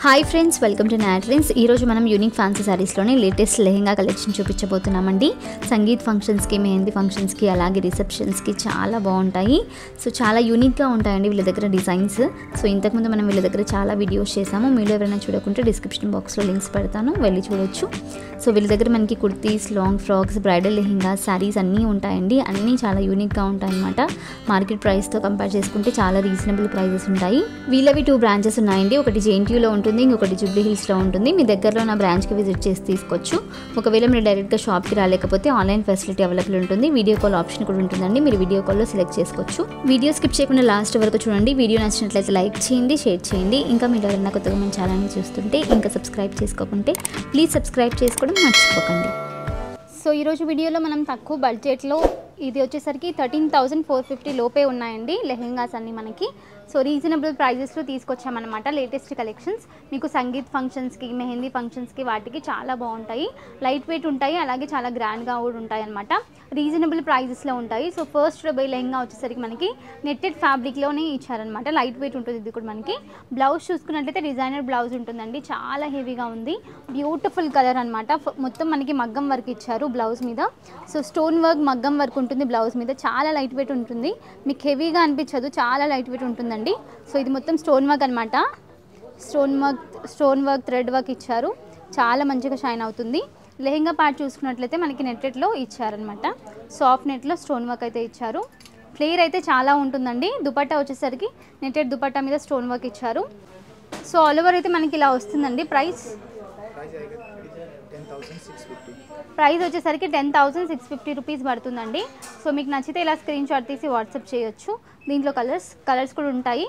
hi friends welcome to నాట్రిన్స్ ఈరోజు మనం యూనిక్ ఫ్యాన్సీ శారీస్లోని లేటెస్ట్ లెహెంగా కలెక్షన్ చూపించబోతున్నామండి సంగీత్ ఫంక్షన్స్కి మెహందీ ఫంక్షన్స్కి అలాగే రిసెప్షన్స్కి చాలా బాగుంటాయి సో చాలా యూనిక్గా ఉంటాయండి వీళ్ళ దగ్గర డిజైన్స్ సో ఇంతకుముందు మనం వీళ్ళ దగ్గర చాలా వీడియోస్ చేసాము మీరు ఎవరైనా చూడకుంటే డిస్క్రిప్షన్ బాక్స్లో లింక్స్ పెడతాను వెళ్ళి చూడొచ్చు సో వీళ్ళ దగ్గర మనకి kurtis long frocks bridal lehenga saris అన్నీ ఉంటాయండి అన్నీ చాలా యూనిక్గా ఉంటాయన్నమాట మార్కెట్ ప్రైస్తో కంపేర్ చేసుకుంటే చాలా రీజనబుల్ ప్రైజెస్ ఉంటాయి వీళ్ళవి టూ బ్రాంచెస్ ఉన్నాయండి ఒకటి జేఎన్టీయూలో ఉంటుంది ఇంకొకటి జూబ్లీ హిల్స్లో ఉంటుంది మీ దగ్గరలో నా బ్రాంచ్కి విజిట్ చేసి తీసుకోవచ్చు ఒకవేళ మీరు డైరెక్ట్గా షాప్కి రాలేకపోతే ఆన్లైన్ ఫెసిలిటీ అవైలబుల్ ఉంటుంది వీడియో కాల్ ఆప్షన్ కూడా ఉంటుందండి మీరు వీడియో కాల్లో సెలెక్ట్ చేసుకోవచ్చు వీడియో స్కిప్ చేయకుండా లాస్ట్ వరకు చూడండి వీడియో నచ్చినట్లయితే లైక్ చేయండి షేర్ చేయండి ఇంకా మీరు ఎవరైనా కొత్తగా మన ఛానల్ని చూస్తుంటే ఇంకా సబ్స్క్రైబ్ చేసుకోకుంటే ప్లీజ్ సబ్స్క్రైబ్ చేసుకోవడం మర్చిపోకండి సో ఈరోజు వీడియోలో మనం తక్కువ బడ్జెట్లో ఇది వచ్చేసరికి థర్టీన్ థౌజండ్ ఫోర్ ఫిఫ్టీ లోపే ఉన్నాయండి లెహెంగాస్ అన్ని మనకి సో రీజనబుల్ ప్రైజెస్లో తీసుకొచ్చామన్నమాట లేటెస్ట్ కలెక్షన్స్ మీకు సంగీత్ ఫంక్షన్స్కి మెహందీ ఫంక్షన్స్కి వాటికి చాలా బాగుంటాయి లైట్ వెయిట్ ఉంటాయి అలాగే చాలా గ్రాండ్గా కూడా ఉంటాయి అనమాట రీజనబుల్ ప్రైజెస్లో ఉంటాయి సో ఫస్ట్ రబై లెహంగా వచ్చేసరికి మనకి నెట్టెడ్ ఫ్యాబ్రిక్లోనే ఇచ్చారనమాట లైట్ వెయిట్ ఉంటుంది ఇది కూడా మనకి బ్లౌజ్ చూసుకున్నట్లయితే డిజైనర్ బ్లౌజ్ ఉంటుందండి చాలా హెవీగా ఉంది బ్యూటిఫుల్ కలర్ అనమాట మొత్తం మనకి మగ్గం వర్క్ ఇచ్చారు బ్లౌజ్ మీద సో స్టోన్ వర్క్ మగ్గం వర్క్ ఉంటుంది బ్లౌజ్ మీద చాలా లైట్ వెయిట్ ఉంటుంది మీకు హెవీగా అనిపించదు చాలా లైట్ వెయిట్ ఉంటుందండి సో ఇది మొత్తం స్టోన్ వర్క్ అనమాట stone work stone work thread work ఇచ్చారు చాలా మంచిగా షైన్ అవుతుంది లెహెంగా పార్ట్ చూసుకున్నట్లయితే మనకి నెట్టెట్లో ఇచ్చారనమాట సాఫ్ట్ నెట్లో స్టోన్ వర్క్ అయితే ఇచ్చారు ఫ్లేర్ అయితే చాలా ఉంటుందండి దుపట్టా వచ్చేసరికి నెట్టెడ్ దుపట్టా మీద స్టోన్ వర్క్ ఇచ్చారు సో ఆల్ ఓవర్ అయితే మనకి ఇలా వస్తుందండి ప్రైస్ प्राइस आएगा ten thousand six fifty price వచ్చేసరికి ten thousand six fifty rupees పడుతుందండి సో మీకు నచ్చితే ఇలా స్క్రీన్ షాట్ తీసి వాట్సాప్ చేయొచ్చు దీంట్లో కలర్స్ కలర్స్ కూడా ఉంటాయి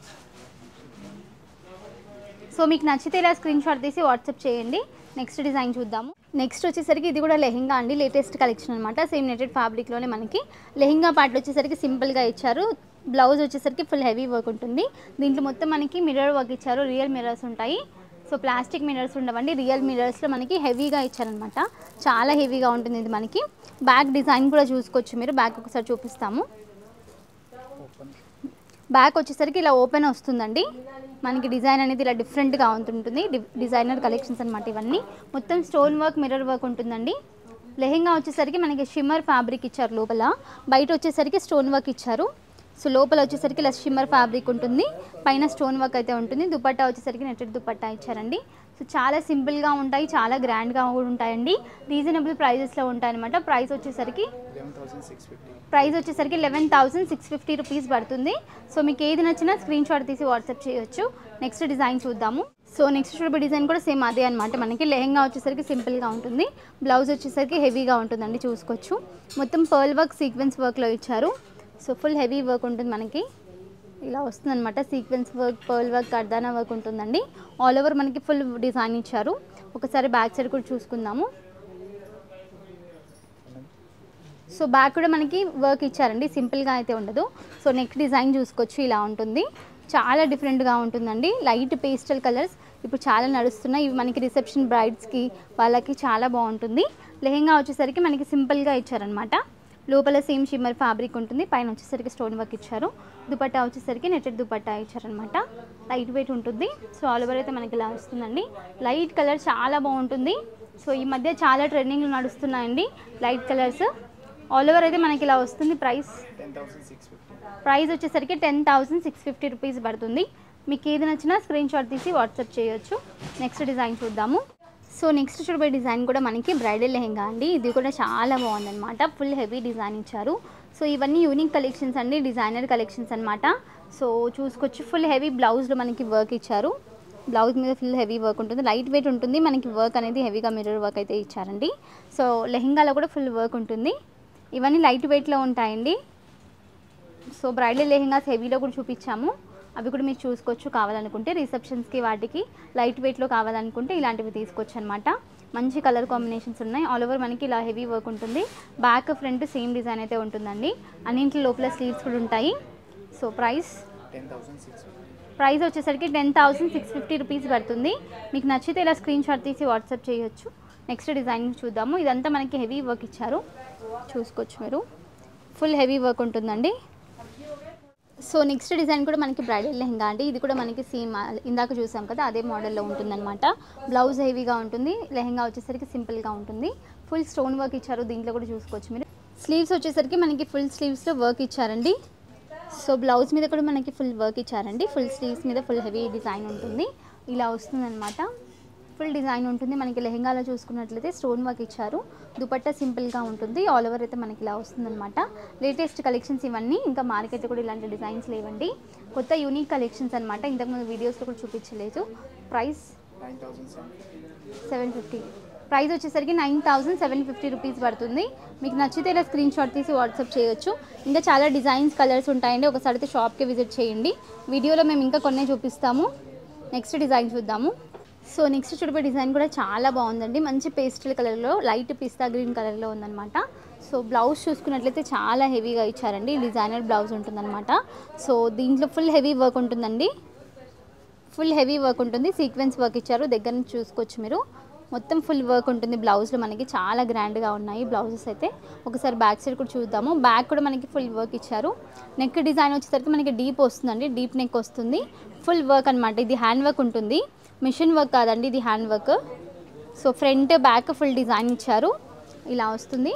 సో మీకు నచ్చితే ఇలా స్క్రీన్ షాట్ తీసి వాట్సాప్ చేయండి నెక్స్ట్ డిజైన్ చూద్దాము నెక్స్ట్ వచ్చేసరికి ఇది కూడా లెహెంగా అండి లేటెస్ట్ కలెక్షన్ అనమాట సేమ్ నెటెడ్ ఫ్యాబ్రిక్లోనే మనకి లెహెంగా పార్ట్ వచ్చేసరికి సింపుల్గా ఇచ్చారు బ్లౌజ్ వచ్చేసరికి ఫుల్ హెవీ వర్క్ ఉంటుంది దీంట్లో మొత్తం మనకి మిర్రర్ వర్క్ ఇచ్చారు రియల్ మిర్రర్స్ ఉంటాయి సో ప్లాస్టిక్ మిర్రర్స్ ఉండవండి రియల్ మిర్రర్స్లో మనకి హెవీగా ఇచ్చారనమాట చాలా హెవీగా ఉంటుంది ఇది మనకి బ్యాక్ డిజైన్ కూడా చూసుకోవచ్చు మీరు బ్యాక్ ఒకసారి చూపిస్తాము ओपन బ్యాక్ వచ్చేసరికి ఇలా ఓపెన్ వస్తుందండి మనకి డిజైన్ అనేది ఇలా డిఫరెంట్గా ఉంటుంటుంది డి- డిజైనర్ కలెక్షన్స్ అనమాట ఇవన్నీ మొత్తం స్టోన్ వర్క్ మిర్రర్ వర్క్ ఉంటుందండి లెహెంగా వచ్చేసరికి మనకి షిమ్మర్ ఫ్యాబ్రిక్ ఇచ్చారు లోపల బయట వచ్చేసరికి స్టోన్ వర్క్ ఇచ్చారు సో లోపల వచ్చేసరికి ఇలా షిమ్మర్ ఫ్యాబ్రిక్ ఉంటుంది పైన స్టోన్ వర్క్ అయితే ఉంటుంది దుపట్టా వచ్చేసరికి నెట్టెడ్ దుపట్టా ఇచ్చారండి సో చాలా సింపుల్గా ఉంటాయి చాలా గ్రాండ్గా కూడా ఉంటాయండి రీజనబుల్ ప్రైజెస్లో ఉంటాయన్నమాట ప్రైస్ వచ్చేసరికి eleven thousand six fifty price వచ్చేసరికి eleven thousand six fifty rupees పడుతుంది సో మీకు ఏది నచ్చినా స్క్రీన్ షాట్ తీసి వాట్సాప్ చేయొచ్చు నెక్స్ట్ డిజైన్ చూద్దాము సో నెక్స్ట్ చూడబోయే డిజైన్ కూడా సేమ్ అదే అనమాట మనకి లెహెంగా వచ్చేసరికి సింపుల్గా ఉంటుంది బ్లౌజ్ వచ్చేసరికి హెవీగా ఉంటుందండి చూసుకోవచ్చు మొత్తం పర్ల్ వర్క్ సీక్వెన్స్ వర్క్లో ఇచ్చారు సో ఫుల్ హెవీ వర్క్ ఉంటుంది మనకి ఇలా వస్తుందన్నమాట sequence work pearl work kardana work ఉంటుందండి ఆల్ ఓవర్ మనకి ఫుల్ డిజైన్ ఇచ్చారు ఒకసారి బ్యాక్ సైడ్ కూడా చూసుకుందాము సో బ్యాక్ కూడా మనకి వర్క్ ఇచ్చారండి సింపుల్గా అయితే ఉండదు సో నెక్ డిజైన్ చూసుకోవచ్చు ఇలా ఉంటుంది చాలా డిఫరెంట్గా ఉంటుందండి లైట్ పేస్టల్ కలర్స్ ఇప్పుడు చాలా నడుస్తున్నాయి ఇవి మనకి రిసెప్షన్ బ్రైడ్స్కి వాళ్ళకి చాలా బాగుంటుంది లెహెంగా వచ్చేసరికి మనకి సింపుల్గా ఇచ్చారనమాట లోపల సేమ్ షిమ్మర్ ఫ్యాబ్రిక్ ఉంటుంది పైన వచ్చేసరికి స్టోన్ వర్క్ ఇచ్చారు దుపట్టా వచ్చేసరికి నెట్టెడ్ దుపట్టా ఇచ్చారనమాట లైట్ వెయిట్ ఉంటుంది సో ఆల్ ఓవర్ అయితే మనకి ఇలా వస్తుందండి లైట్ కలర్ చాలా బాగుంటుంది సో ఈ మధ్య చాలా ట్రెండింగ్లు నడుస్తున్నాయండి లైట్ కలర్స్ ఆల్ ఓవర్ అయితే మనకి ఇలా వస్తుంది price ten thousand six fifty price వచ్చేసరికి ten thousand six fifty rupees పడుతుంది మీకు ఏది నచ్చినా స్క్రీన్ షాట్ తీసి వాట్సాప్ చేయొచ్చు నెక్స్ట్ డిజైన్ చూద్దాము సో నెక్స్ట్ చూడబోయే డిజైన్ కూడా మనకి బ్రైడల్ లెహెంగా అండి ఇది కూడా చాలా బాగుందన్నమాట ఫుల్ హెవీ డిజైన్ ఇచ్చారు సో ఇవన్నీ యూనిక్ కలెక్షన్స్ అండి డిజైనర్ కలెక్షన్స్ అనమాట సో చూసుకోవచ్చు ఫుల్ హెవీ బ్లౌజ్లో మనకి వర్క్ ఇచ్చారు బ్లౌజ్ మీద ఫుల్ హెవీ వర్క్ ఉంటుంది లైట్ వెయిట్ ఉంటుంది మనకి వర్క్ అనేది హెవీగా మిర్రర్ వర్క్ అయితే ఇచ్చారండి సో లెహెంగాలో కూడా ఫుల్ వర్క్ ఉంటుంది ఇవన్నీ లైట్ వెయిట్లో ఉంటాయండి సో బ్రైడల్ లెహెంగాస్ హెవీలో కూడా చూపించాము అవి కూడా మీరు చూసుకోవచ్చు కావాలనుకుంటే రిసెప్షన్స్కి వాటికి లైట్ వెయిట్లో కావాలనుకుంటే ఇలాంటివి తీసుకోవచ్చు అనమాట మంచి కలర్ కాంబినేషన్స్ ఉన్నాయి ఆల్ ఓవర్ మనకి ఇలా హెవీ వర్క్ ఉంటుంది బ్యాక్ ఫ్రంట్ సేమ్ డిజైన్ అయితే ఉంటుందండి అన్నింటి లోపల స్లీవ్స్ కూడా ఉంటాయి so price ten thousand six fifty price వచ్చేసరికి ten thousand six fifty rupees పడుతుంది మీకు నచ్చితే ఇలా స్క్రీన్ షాట్ తీసి వాట్సాప్ చేయొచ్చు నెక్స్ట్ డిజైన్ చూద్దాము ఇదంతా మనకి హెవీ వర్క్ ఇచ్చారు చూసుకోవచ్చు మీరు ఫుల్ హెవీ వర్క్ ఉంటుందండి సో నెక్స్ట్ డిజైన్ కూడా మనకి బ్రైడల్ లెహంగా అండి ఇది కూడా మనకి సేమ్ ఇందాక చూసాం కదా అదే మోడల్లో ఉంటుందన్నమాట బ్లౌజ్ హెవీగా ఉంటుంది లెహంగా వచ్చేసరికి సింపుల్గా ఉంటుంది ఫుల్ స్టోన్ వర్క్ ఇచ్చారు దీంట్లో కూడా చూసుకోవచ్చు మీరు స్లీవ్స్ వచ్చేసరికి మనకి ఫుల్ స్లీవ్స్లో వర్క్ ఇచ్చారండి సో బ్లౌజ్ మీద కూడా మనకి ఫుల్ వర్క్ ఇచ్చారండి ఫుల్ స్లీవ్స్ మీద ఫుల్ హెవీ డిజైన్ ఉంటుంది ఇలా వస్తుందన్నమాట ఫుల్ డిజైన్ ఉంటుంది మనకి లెహంగాలో చూసుకున్నట్లయితే స్టోన్ వర్క్ ఇచ్చారు దుపట్టా సింపుల్గా ఉంటుంది ఆల్ ఓవర్ అయితే మనకి ఇలా వస్తుందన్నమాట లేటెస్ట్ కలెక్షన్స్ ఇవన్నీ ఇంకా మార్కెట్లో కూడా ఇలాంటి డిజైన్స్ లేవండి కొత్త యూనిక్ కలెక్షన్స్ అనమాట ఇంతకుముందు వీడియోస్లో కూడా చూపించలేదు price nine thousand seven seven fifty price వచ్చేసరికి nine thousand seven fifty rupees పడుతుంది మీకు నచ్చితే ఇలా స్క్రీన్ షాట్ తీసి వాట్సాప్ చేయొచ్చు ఇంకా చాలా డిజైన్స్ కలర్స్ ఉంటాయండి ఒకసారి అయితే షాప్కి విజిట్ చేయండి వీడియోలో మేము ఇంకా కొన్నే చూపిస్తాము నెక్స్ట్ డిజైన్ చూద్దాము సో నెక్స్ట్ చూడబోయే డిజైన్ కూడా చాలా బాగుందండి మంచి పేస్టల్ కలర్లో లైట్ పిస్తా గ్రీన్ కలర్లో ఉందన్నమాట సో బ్లౌజ్ చూసుకున్నట్లయితే చాలా హెవీగా ఇచ్చారండి డిజైనర్ బ్లౌజ్ ఉంటుందన్నమాట సో దీంట్లో ఫుల్ హెవీ వర్క్ ఉంటుందండి ఫుల్ హెవీ వర్క్ ఉంటుంది సీక్వెన్స్ వర్క్ ఇచ్చారు దగ్గర నుంచి చూసుకోవచ్చు మీరు మొత్తం ఫుల్ వర్క్ ఉంటుంది బ్లౌజ్లో మనకి చాలా గ్రాండ్గా ఉన్నాయి బ్లౌజెస్ అయితే ఒకసారి బ్యాక్ సైడ్ కూడా చూద్దాము బ్యాక్ కూడా మనకి ఫుల్ వర్క్ ఇచ్చారు నెక్ డిజైన్ వచ్చేసరికి మనకి డీప్ వస్తుందండి డీప్ నెక్ వస్తుంది ఫుల్ వర్క్ అనమాట ఇది హ్యాండ్ వర్క్ ఉంటుంది మిషన్ వర్క్ కాదండి ఇది hand work so front back full design ఇచ్చారు ఇలా వస్తుంది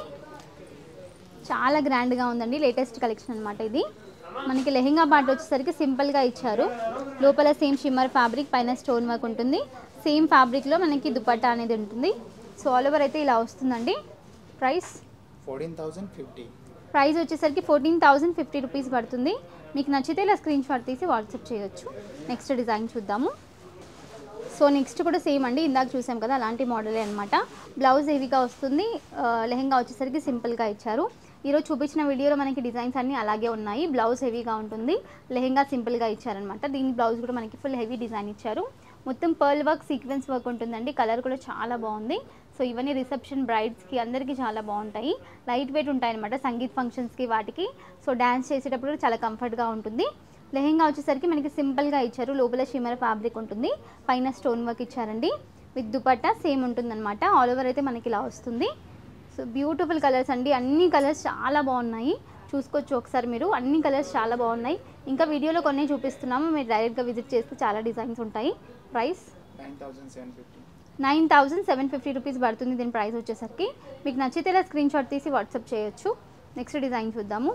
చాలా గ్రాండ్గా ఉందండి లేటెస్ట్ కలెక్షన్ అనమాట ఇది మనకి లెహెంగా పార్ట్ వచ్చేసరికి సింపుల్గా ఇచ్చారు లోపల సేమ్ షిమ్మర్ ఫ్యాబ్రిక్ పైన స్టోన్ వర్క్ ఉంటుంది సేమ్ ఫ్యాబ్రిక్లో మనకి దుపట్టా అనేది ఉంటుంది సో ఆల్ ఓవర్ అయితే ఇలా వస్తుందండి price fourteen thousand fifty price వచ్చేసరికి ఫోర్టీన్ థౌజండ్ ఫిఫ్టీ రూపీస్ పడుతుంది మీకు నచ్చితే ఇలా స్క్రీన్ షాట్ తీసి వాట్సాప్ చేయొచ్చు నెక్స్ట్ డిజైన్ చూద్దాము సో నెక్స్ట్ కూడా సేమ్ అండి ఇందాక చూసాం కదా అలాంటి మోడలే అనమాట బ్లౌజ్ హెవీగా వస్తుంది ఆ, లెహెంగా వచ్చేసరికి సింపుల్గా ఇచ్చారు ఈరోజు చూపించిన వీడియోలో మనకి డిజైన్స్ అన్నీ అలాగే ఉన్నాయి బ్లౌజ్ హెవీగా ఉంటుంది లెహెంగా సింపుల్గా ఇచ్చారనమాట దీని బ్లౌజ్ కూడా మనకి ఫుల్ హెవీ డిజైన్ ఇచ్చారు మొత్తం పర్ల్ వర్క్ సీక్వెన్స్ వర్క్ ఉంటుందండి కలర్ కూడా చాలా బాగుంది సో ఇవన్నీ రిసెప్షన్ బ్రైడ్స్కి అందరికీ చాలా బాగుంటాయి లైట్ వెయిట్ ఉంటాయి అనమాట సంగీత్ ఫంక్షన్స్కి వాటికి సో డ్యాన్స్ చేసేటప్పుడు కూడా చాలా కంఫర్ట్గా ఉంటుంది లెహెంగా వచ్చేసరికి మనకి సింపుల్గా ఇచ్చారు లోపల షిమర్ ఫ్యాబ్రిక్ ఉంటుంది పైన స్టోన్ వర్క్ ఇచ్చారండి విత్ దుపట్టా సేమ్ ఉంటుందన్నమాట ఆల్ ఓవర్ అయితే మనకి ఇలా వస్తుంది సో బ్యూటిఫుల్ కలర్స్ అండి అన్ని కలర్స్ చాలా బాగున్నాయి చూసుకోవచ్చు ఒకసారి మీరు అన్ని కలర్స్ చాలా బాగున్నాయి ఇంకా వీడియోలో కొన్ని చూపిస్తున్నాము మీరు డైరెక్ట్గా విజిట్ చేస్తే చాలా డిజైన్స్ ఉంటాయి price nine thousand seven fifty nine thousand seven fifty rupees పడుతుంది దీని ప్రైస్ వచ్చేసరికి మీకు నచ్చితే ఇలా స్క్రీన్ షాట్ తీసి వాట్సాప్ చేయొచ్చు నెక్స్ట్ డిజైన్ చూద్దాము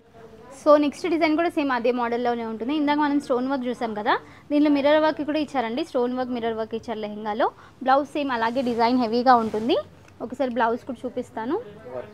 సో నెక్స్ట్ డిజైన్ కూడా సేమ్ అదే మోడల్లోనే ఉంటుంది ఇందాక మనం స్టోన్ వర్క్ చూసాం కదా దీనిలో మిర్రర్ వర్క్ కూడా ఇచ్చారండి స్టోన్ వర్క్ మిర్రర్ వర్క్ ఇచ్చారు లెహెంగాలో బ్లౌజ్ సేమ్ అలాగే డిజైన్ హెవీగా ఉంటుంది ఒకసారి బ్లౌజ్ కూడా చూపిస్తాను వర్క్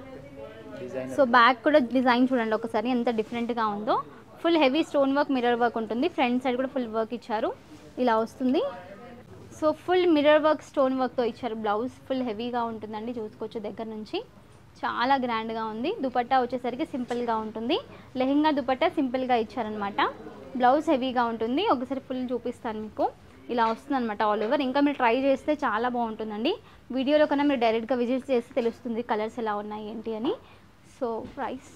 డిజైన్ సో బ్యాక్ కూడా డిజైన్ చూడండి ఒకసారి ఎంత డిఫరెంట్గా ఉందో full heavy stone work mirror work ఉంటుంది ఫ్రంట్ సైడ్ కూడా ఫుల్ వర్క్ ఇచ్చారు ఇలా వస్తుంది so full mirror work stone వర్క్తో ఇచ్చారు బ్లౌజ్ ఫుల్ హెవీగా ఉంటుందండి చూసుకోవచ్చు దగ్గర నుంచి చాలా గ్రాండ్గా ఉంది దుపట్టా వచ్చేసరికి సింపుల్గా ఉంటుంది లెహెంగా దుపట్టా సింపుల్గా ఇచ్చారనమాట బ్లౌజ్ హెవీగా ఉంటుంది ఒకసారి ఫుల్ చూపిస్తాను మీకు ఇలా వస్తుంది అనమాట ఆల్ ఓవర్ ఇంకా మీరు ట్రై చేస్తే చాలా బాగుంటుందండి వీడియోలో కన్నా మీరు డైరెక్ట్గా విజిట్ చేస్తే తెలుస్తుంది కలర్స్ ఎలా ఉన్నాయి ఏంటి అని సో ప్రైస్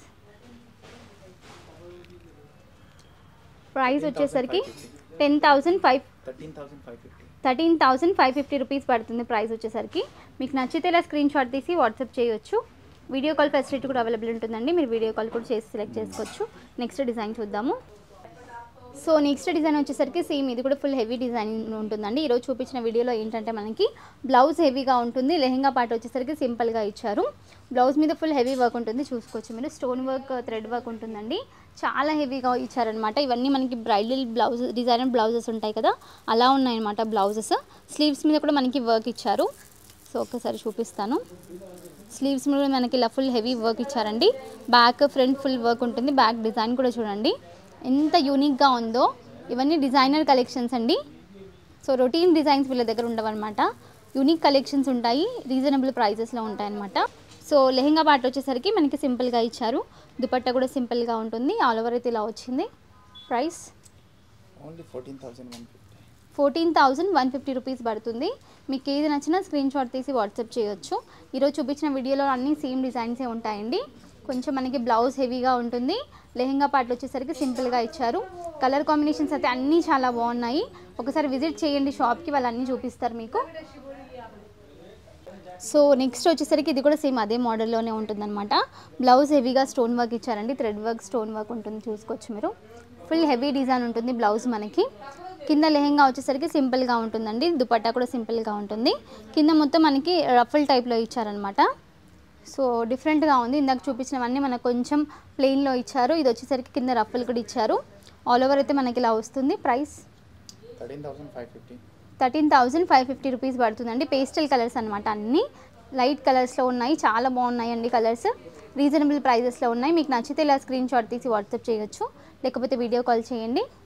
ప్రైస్ వచ్చేసరికి ten thousand five thirteen thousand five fifty thirteen thousand five fifty rupees పడుతుంది ప్రైస్ వచ్చేసరికి మీకు నచ్చితే ఇలా స్క్రీన్ షాట్ తీసి వాట్సాప్ చేయొచ్చు వీడియో కాల్ ఫెసిలిటీ కూడా అవైలబుల్ ఉంటుందండి మీరు వీడియో కాల్ కూడా చేసి సెలెక్ట్ చేసుకోవచ్చు నెక్స్ట్ డిజైన్ చూద్దాము సో నెక్స్ట్ డిజైన్ వచ్చేసరికి సేమ్ ఇది కూడా ఫుల్ హెవీ డిజైన్ ఉంటుందండి ఈరోజు చూపించిన వీడియోలో ఏంటంటే మనకి బ్లౌజ్ హెవీగా ఉంటుంది లెహెంగా పార్ట్ వచ్చేసరికి సింపుల్గా ఇచ్చారు బ్లౌజ్ మీద ఫుల్ హెవీ వర్క్ ఉంటుంది చూసుకోవచ్చు మీరు స్టోన్ వర్క్ థ్రెడ్ వర్క్ ఉంటుందండి చాలా హెవీగా ఇచ్చారనమాట ఇవన్నీ మనకి బ్రైడల్ బ్లౌజ్ డిజైనర్ బ్లౌజెస్ ఉంటాయి కదా అలా ఉన్నాయన్నమాట బ్లౌజెస్ స్లీవ్స్ మీద కూడా మనకి వర్క్ ఇచ్చారు సో ఒకసారి చూపిస్తాను స్లీవ్స్ మీద మనకి ఇలా ఫుల్ హెవీ వర్క్ ఇచ్చారండి బ్యాక్ ఫ్రంట్ ఫుల్ వర్క్ ఉంటుంది బ్యాక్ డిజైన్ కూడా చూడండి ఎంత యూనిక్గా ఉందో ఇవన్నీ డిజైనర్ కలెక్షన్స్ అండి సో రొటీన్ డిజైన్స్ వీళ్ళ దగ్గర ఉండవన్నమాట యూనిక్ కలెక్షన్స్ ఉంటాయి రీజనబుల్ ప్రైజెస్లో ఉంటాయన్నమాట సో లెహెంగా పార్ట్ వచ్చేసరికి మనకి సింపుల్గా ఇచ్చారు దుపట్టా కూడా సింపుల్గా ఉంటుంది ఆల్ ఓవర్ అయితే ఇలా వచ్చింది price only fourteen thousand one fifty fourteen thousand one fifty rupees పడుతుంది మీకు ఏది నచ్చినా స్క్రీన్ షాట్ తీసి వాట్సాప్ చేయొచ్చు ఈరోజు చూపించిన వీడియోలో అన్నీ సేమ్ డిజైన్సే ఉంటాయండి కొంచెం మనకి బ్లౌజ్ హెవీగా ఉంటుంది లెహెంగా పార్ట్ వచ్చేసరికి సింపుల్గా ఇచ్చారు కలర్ కాంబినేషన్స్ అయితే అన్నీ చాలా బాగున్నాయి ఒకసారి విజిట్ చేయండి షాప్కి వాళ్ళు అన్నీ చూపిస్తారు మీకు సో నెక్స్ట్ వచ్చేసరికి ఇది కూడా సేమ్ అదే మోడల్లోనే ఉంటుందన్నమాట బ్లౌజ్ హెవీగా స్టోన్ వర్క్ ఇచ్చారండి థ్రెడ్ వర్క్ స్టోన్ వర్క్ ఉంటుంది చూసుకోవచ్చు మీరు ఫుల్ హెవీ డిజైన్ ఉంటుంది బ్లౌజ్ మనకి కింద లెహెంగా వచ్చేసరికి సింపుల్గా ఉంటుందండి దుపట్టా కూడా సింపుల్గా ఉంటుంది కింద మొత్తం మనకి రఫుల్ టైప్లో ఇచ్చారనమాట సో డిఫరెంట్గా ఉంది ఇందాక చూపించినవన్నీ మనకు కొంచెం ప్లెయిన్లో ఇచ్చారు ఇది వచ్చేసరికి కింద రఫుల్ కూడా ఇచ్చారు ఆల్ ఓవర్ అయితే మనకి ఇలా వస్తుంది price thirteen thousand five fifty thirteen thousand five fifty rupees పడుతుందండి పేస్టల్ కలర్స్ అనమాట అన్నీ లైట్ కలర్స్లో ఉన్నాయి చాలా బాగున్నాయి అండి కలర్స్ రీజనబుల్ ప్రైజెస్లో ఉన్నాయి మీకు నచ్చితే ఇలా స్క్రీన్ షాట్ తీసి వాట్సాప్ చేయొచ్చు లేకపోతే వీడియో కాల్ చేయండి